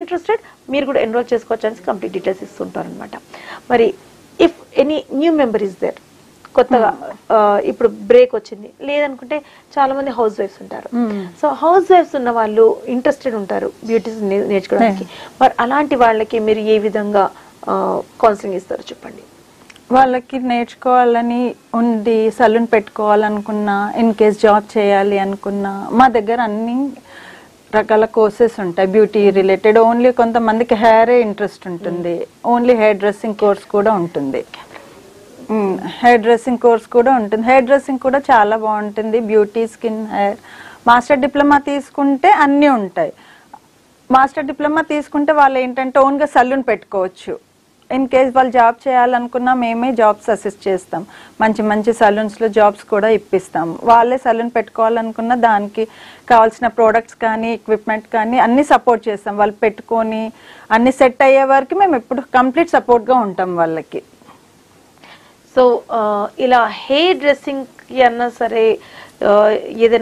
interested మీరు కూడా enrol చేసుకోవచ్చు కంప్లీట్ డీటెయిల్స్ ఇస్తుంటారు అనమాట మరి if any new member is there కొత్తగా ఆ, ఇప్పుడు బ్రేక్ వచ్చింది లేదనుకుంటే చాలా మంది హౌస్ వైఫ్స్ ఉంటారు సో హౌస్ వైఫ్స్ ఉన్న వాళ్ళు ఇంట్రెస్టెడ్ ఉంటారు బ్యూటీస్ నేర్చుకోవడానికి మరి అలాంటి వాళ్ళకి మీరు ఏ విధంగా కౌన్సిలింగ్ ఇస్తారు చెప్పండి వాళ్ళకి నేర్చుకోవాలని ఉంది సలూన్ పెట్టుకోవాలనుకున్నా ఇన్ కేస్ జాబ్ చేయాలి అనుకున్నా మా దగ్గర అన్ని రకాల కోర్సెస్ ఉంటాయి బ్యూటీ రిలేటెడ్ ఓన్లీ కొంతమందికి హెయిర్ ఇంట్రెస్ట్ ఉంటుంది ఓన్లీ హెయిర్ డ్రెస్సింగ్ కోర్స్ కూడా ఉంటుంది హెయిర్ డ్రెస్సింగ్ కోర్స్ కూడా ఉంటుంది హెయిర్ డ్రెస్సింగ్ కూడా చాలా బాగుంటుంది beauty skin hair master diploma తీసుకుంటే అన్నీ ఉంటాయి మాస్టర్ డిప్లొమా తీసుకుంటే వాళ్ళు ఏంటంటే ఓన్గా సలూన్ పెట్టుకోవచ్చు ఇన్ కేస్ వాళ్ళు జాబ్ చేయాలనుకున్నా మేమే జాబ్స్ అసిస్ట్ చేస్తాం మంచి మంచి సలూన్స్లో జాబ్స్ కూడా ఇప్పిస్తాం వాళ్ళే సలూన్ పెట్టుకోవాలనుకున్న దానికి కావాల్సిన ప్రోడక్ట్స్ కానీ ఎక్విప్మెంట్ కానీ అన్ని సపోర్ట్ చేస్తాం వాళ్ళు పెట్టుకొని అన్ని సెట్ అయ్యే వరకు మేము ఎప్పుడు కంప్లీట్ సపోర్ట్గా ఉంటాం వాళ్ళకి సో ఇలా హెయిర్ డ్రెస్సింగ్ కి అన్నా సరే ఆ, ఏదైనా